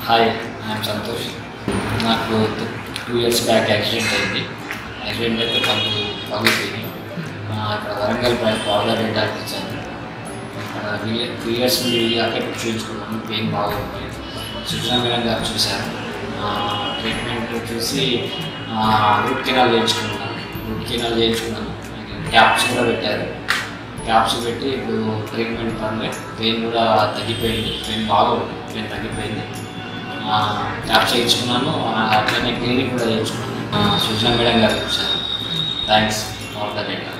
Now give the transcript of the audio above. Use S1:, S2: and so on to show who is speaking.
S1: hi I'm Santhosh నాకు two years back accident అయింది accident అయితే పనులు పగులుపోయింది ఇక్కడ వరంగల్ బ్రాంచ్ పవర్ రేటాకి ఇచ్చాను ఇక్కడ టూ ఇయర్స్ నుండి అక్కడ చూపించుకున్నాను పెయిన్ బాగుంది సుజనా మేడం గారు చూశారు ట్రీట్మెంట్ చూసి రూట్ కెనాల్ చేయించుకున్నాను రూట్ కెనాల్ చేయించుకున్నాను క్యాప్స్ కూడా పెట్టారు క్యాప్స్ పెట్టి ఇప్పుడు ట్రీట్మెంట్ పర్లేదు పెయిన్ కూడా తగ్గిపోయింది పెయిన్ బాగా ఉంది పెయిన్ తగ్గిపోయింది క్యాప్స్ చేయించుకున్నాను అట్లనే క్లినిక్ కూడా చేయించుకున్నాను సుజనా మేడం గారు చూశారు థ్యాంక్స్ ఆల్ ద డేటా